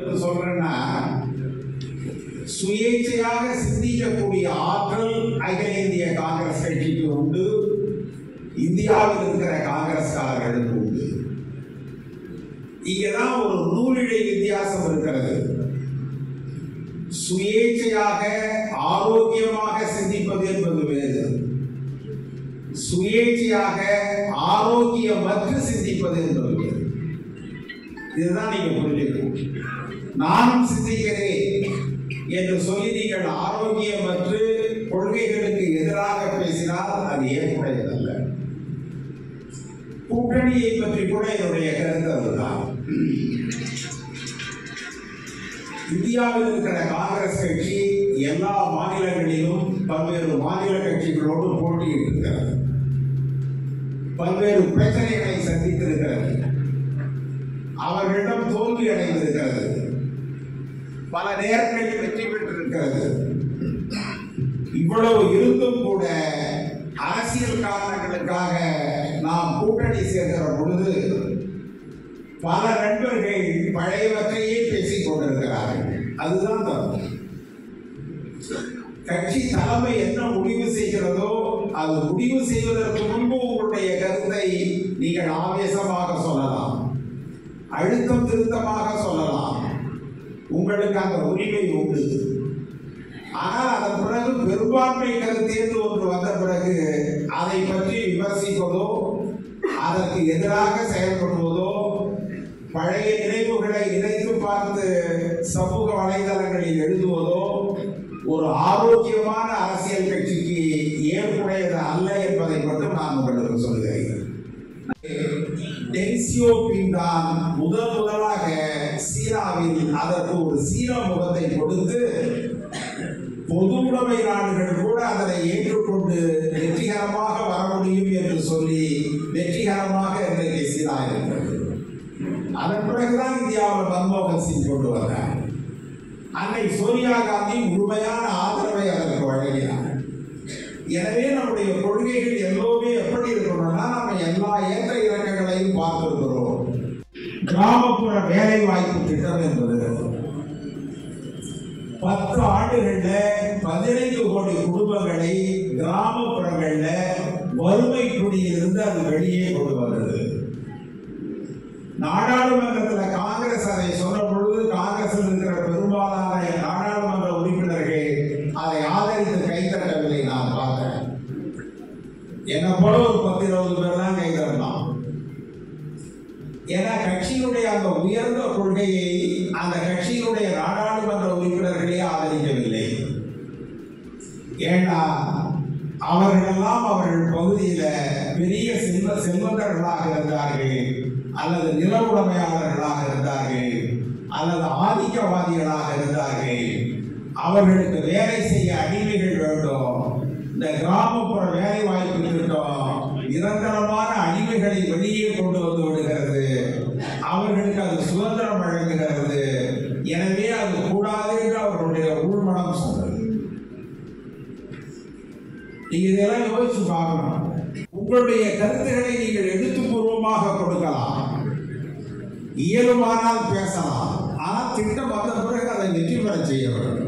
சொல்றேன்னா சுயேட்சையாக சிந்திக்கக்கூடிய ஆற்றல் அகில இந்திய காங்கிரஸ் கட்சிக்கு உண்டு இந்தியாவில் இருக்கிற காங்கிரஸ்காரர்களுக்கு உண்டு இங்கதான் ஒரு நூலிழை வித்தியாசம் இருக்கிறது சுயேட்சையாக ஆரோக்கியமாக சிந்திப்பது என்பது வேறு சுயேட்சையாக ஆரோக்கியமற்று சிந்திப்பது என்பது வேறு இதுதான் நீங்க புரிஞ்சுக்கணும் நானும் சிந்திக்கிறேன் என்று சொல்லி நீங்கள் ஆரோக்கியமற்று கொள்கைகளுக்கு எதிராக பேசினால் அது ஏற்புடையதல்ல கூட்டணியை பற்றி கூட என்னுடைய கருத்து அதுதான் இந்தியாவில் இருக்கிற காங்கிரஸ் கட்சி எல்லா மாநிலங்களிலும் பல்வேறு மாநில கட்சிகளோடு போட்டியிட்டிருக்கிறது பல்வேறு பிரச்சனைகளை சந்தித்திருக்கிறது அவர்களிடம் தோல்வி அடைந்திருக்கிறது பல நேரங்களில் வெற்றி பெற்றிருக்கிறது இவ்வளவு இருந்தும் கூட அரசியல் காரணங்களுக்காக நாம் கூட்டணி சேர்க்கிற பொழுது பல நண்பர்கள் பழையவற்றையே பேசிக் கொண்டிருக்கிறார்கள் அதுதான் தப்பு கட்சி தலைமை என்ன முடிவு செய்கிறதோ அது முடிவு செய்வதற்கு முன்பு உங்களுடைய கருத்தை நீங்கள் ஆவேசமாக சொல்லலாம் அழுத்தம் திருத்தமாக சொல்லலாம் உங்களுக்கு அந்த உரிமை உண்டு ஆனால் அதன் பிறகு பெரும்பான்மை கருத்து என்று ஒன்று வந்த பிறகு அதை பற்றி விமர்சிப்பதோ அதற்கு எதிராக செயல்படுவதோ பழைய நினைவுகளை நினைத்து பார்த்து சமூக வலைதளங்களில் எழுதுவதோ ஒரு ஆரோக்கியமான அரசியல் கட்சிக்கு ஏற்புடையது அல்ல என்பதை மட்டும் நான் உங்களுக்கு சொல்கிறேன் டென்சியோபின் தான் முதல் முதலாக சீனாவில் அதற்கு ஒரு சீன முகத்தை கொடுத்து பொது உடைமை நாடுகள் கூட அதனை ஏற்றுக்கொண்டு வெற்றிகரமாக வர முடியும் என்று சொல்லி வெற்றிகரமாக இன்றைக்கு சீனா இருக்கிறது அதன் பிறகுதான் இந்தியாவில் மன்மோகன் சிங் கொண்டு வந்தார் அன்னை சோனியா காந்தி முழுமையான ஆதரவை அதற்கு வழங்கினார் எனவே நம்முடைய கொள்கைகள் எல்லோருமே எப்படி இருக்கணும்னா நம்ம எல்லா ஏற்ற இறக்கங்களையும் பார்த்திருக்கிறோம் கிராமப்புற வேலை வாய்ப்பு திட்டம் என்பது பத்து ஆண்டுகள்ல பதினைந்து கோடி குடும்பங்களை கிராமப்புறங்கள்ல வறுமை குடியிலிருந்து அது வெளியே கொண்டு வந்தது நாடாளுமன்றத்துல காங்கிரஸ் அதை சொன்ன பொழுது காங்கிரஸில் இருக்கிற பெரும்பாலான நாடாளுமன்ற உறுப்பினர்கள் அதை ஆதரித்து கைத்தட்டவில்லை நான் பார்த்தேன் என்னை போல ஒரு பத்து இருபது பேர் தான் கைத்தட்டலாம் ஏன்னா கட்சியினுடைய அந்த உயர்ந்த கொள்கையை அந்த கட்சியினுடைய நாடாளுமன்ற உறுப்பினர்களே ஆதரிக்கவில்லை ஏன்னா அவர்களெல்லாம் அவர்கள் பகுதியில பெரிய செல்வ செல்வந்தர்களாக இருந்தார்கள் அல்லது நில உடைமையாளர்களாக இருந்தார்கள் அல்லது ஆதிக்கவாதிகளாக இருந்தார்கள் அவர்களுக்கு வேலை செய்ய அடிமைகள் வேண்டும் இந்த கிராமப்புற வேலை வாய்ப்பு திட்டம் நிரந்தரமான அடிமைகளை வெளியே கொண்டு வந்து விடுகிறது அவர்களுக்கு அது சுதந்திரம் வழங்குகிறது எனவே அது கூடாது என்று அவர்களுடைய உள்மனம் சொன்னது நீங்க இதெல்லாம் யோசிச்சு பார்க்கணும் உங்களுடைய கருத்துக்களை நீங்கள் எழுத்துப்பூர்வமாக கொடுக்கலாம் இயலுமானால் பேசலாம் ஆனால் திட்டம் வந்த பிறகு அதை வெற்றி பெற செய்ய வேண்டும்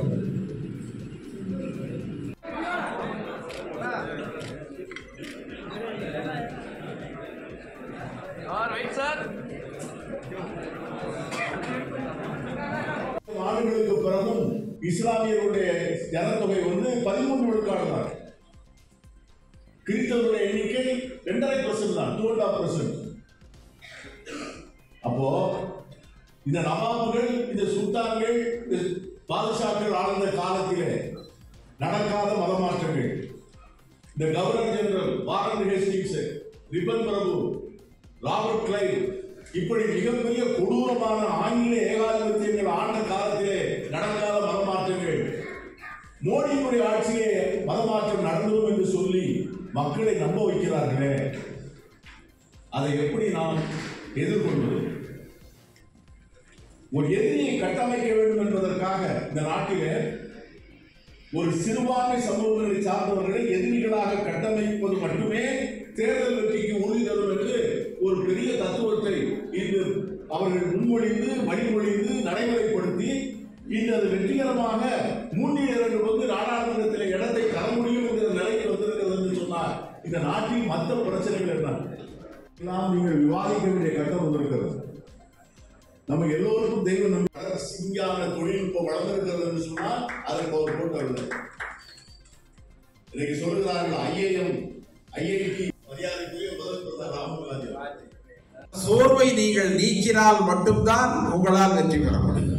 All right, sir. ஆண்டுகளுக்கு பிறகும் இஸ்லாமியருடைய ஜனத்தொகை வந்து பதிமூன்று விழுக்காடு தான் கிறிஸ்தவருடைய எண்ணிக்கை ரெண்டரை பர்சன்ட் தான் டூ அண்ட் ஆஃப் பர்சன்ட் அப்போ இந்த நவாபுகள் இந்த சுல்தான்கள் இந்த பாதுஷாக்கள் ஆழ்ந்த காலத்திலே நடக்காத மதமாற்றங்கள் இந்த governor general Warren Hastings Ripon பிரபு ராபர்ட் கிளைவ் இப்படி மிகப்பெரிய கொடூரமான ஆங்கில ஏகாதிபத்தியங்கள் ஆண்ட காலத்திலே நடக்காத மதமாற்றங்கள் மோடியினுடைய ஆட்சியே மதமாற்றம் நடந்துடும் என்று சொல்லி மக்களை நம்ப வைக்கிறார்களே அதை எப்படி நாம் எதிர்கொள்வது ஒரு எதிரியை கட்டமைக்க வேண்டும் என்பதற்காக இந்த நாட்டிலே ஒரு சிறுபான்மை சமூகங்களை சார்ந்தவர்களை எதிரிகளாக கட்டமைப்பது மட்டுமே தேர்தல் வெற்றிக்கு உறுதி தரும் என்று ஒரு பெரிய தத்துவத்தை இன்று அவர்கள் முன்மொழிந்து வழிமொழிந்து நடைமுறைப்படுத்தி இன்று அது வெற்றிகரமாக மூன்றில் இரண்டு பங்கு நாடாளுமன்றத்தில் இடத்தை தர முடியும் என்கிற நிலைக்கு வந்திருக்கிறது என்று சொன்னார் இந்த நாட்டில் மற்ற பிரச்சனைகள் என்ன எல்லாம் நீங்கள் விவாதிக்க வேண்டிய கட்டம் வந்திருக்கிறது நம்ம எல்லோருக்கும் தெய்வ நம்பிக்கை சிங்கான தொழில்நுட்பம் வளர்ந்திருக்கிறது என்று சொன்னால் அதற்கு ஒரு கூட்டம் இல்லை இன்னைக்கு சொல்லுகிறார்கள் ஐஏஎம் ஐஐடி மரியாதைக்குரிய முதல் பிரதமர் ராகுல் காந்தி சோர்வை நீங்கள் நீக்கினால் மட்டும்தான் உங்களால் வெற்றி பெற முடியும்